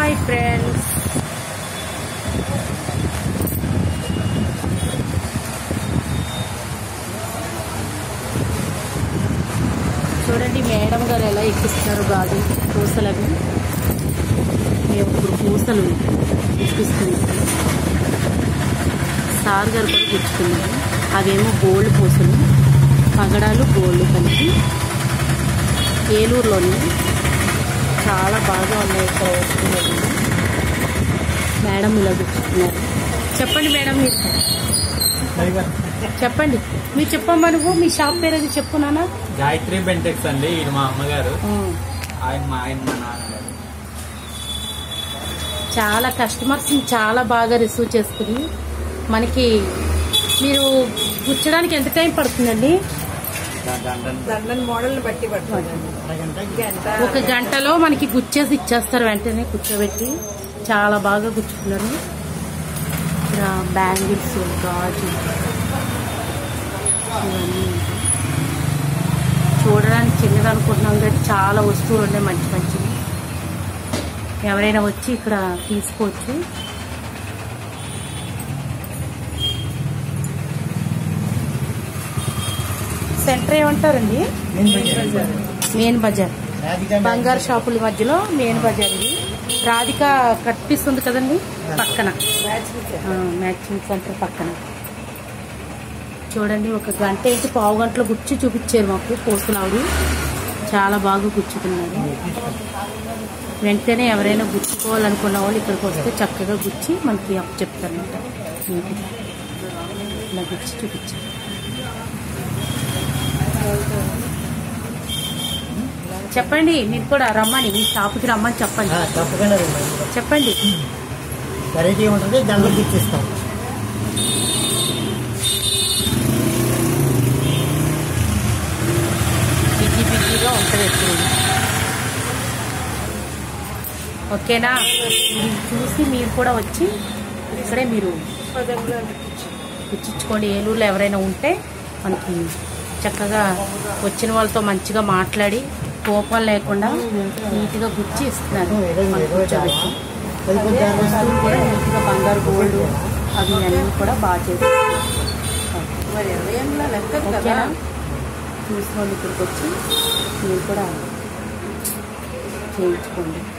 Hi friends చూడండి madam గారు ఎలా ఎక్కిస్తున్నారు గాజు పూసలవి మేము ఇప్పుడు పూసలు ఎక్కిస్తున్నాం సార్ గారు కూడా గుచ్చుకున్నారు అవేమో గోల్డ్ పూసలు పగడాలు గోల్డ్ కలిపి ఏలూరులోని చాలా బాగా ఉన్నాయి ఇక్కడ వస్తువులు మేడం ఇలా గుచ్చుకున్నారు చెప్పండి మేడం మీరు చెప్పండి మీరు చెప్పమ్మా నువ్వు మీ షాప్ పేరు అది చెప్పు నాన్న గాయత్రి బెంటెక్స్ అండి ఇది మా అమ్మగారు ఆయన మా ఆయన మా నాన్నగారు చాలా కస్టమర్స్ చాలా బాగా రిసీవ్ చేసుకుని మనకి మీరు గుచ్చడానికి ఎంత టైం పడుతుందండి దా- దండన్ దండన్ మోడల్ బట్టి పడుతుంది గంట ఒక గంటలో మనకి గుచ్చేసి ఇచ్చేస్తారు వెంటనే కూర్చోబెట్టి చాలా బాగా గుచ్చుకున్నారు ఇక్కడ బ్యాంగిల్స్ గాజు ఇవన్నీ ఉంటాయి. చూడడానికి చిన్నది అనుకుంటున్నాం కానీ చాలా వస్తువులు ఉన్నాయి మంచి మంచివి ఎవరైనా వచ్చి ఇక్కడ తీసుకోవచ్చు సెంటర్ ఏమంటారండి మెయిన్ బజార్ బంగారు షాపుల మధ్యలో మెయిన్ బజార్ ఇది రాధిక కట్టిస్తుంది కదండి పక్కన ఆ, మ్యాచింగ్ సెంటర్ పక్కన చూడండి ఒక గంట అయితే పావు గంటలో గుచ్చి చూపించారు మాకు పోస్తున్నాడు చాలా బాగా గుచ్చుతున్నారు వెంటనే ఎవరైనా గుచ్చుకోవాలనుకున్న వాళ్ళు ఇక్కడికి వస్తే చక్కగా గుచ్చి మనకి అప్పు చెప్తారనమాట నీట్గా ఇలా గుచ్చి చూపించారు చెప్పండి మీరు కూడా రమ్మని మీ షాప్కి రమ్మని చెప్పండి తప్పకుండా రండి. చెప్పండి వెరైటీ ఉంటుంది దండలు తెచ్చిస్తాం బిజీ బిజీగా ఉంటుంది ఎప్పుడు ఓకేనా ఇది చూసి మీరు కూడా వచ్చి ఇక్కడే మీరు గుచ్చించుకోండి ఏలూరులో ఎవరైనా ఉంటే మనకి చక్కగా వచ్చిన వాళ్ళతో మంచిగా మాట్లాడి కోపం లేకుండా నీట్గా గుచ్చి ఇస్తున్నారు మనకి కూర్చోబెట్టి అది కొంచెం వస్తువులు కూడా నీట్గా బంగారు గోల్డ్ అవి అన్నీ కూడా బాగా చేస్తారు మరి ఇరవై ఏళ్ళ లెక్క కదా ఓకేనా చూసిన వాళ్ళు ఇక్కడికి వచ్చి మీరు కూడా చేయించుకోండి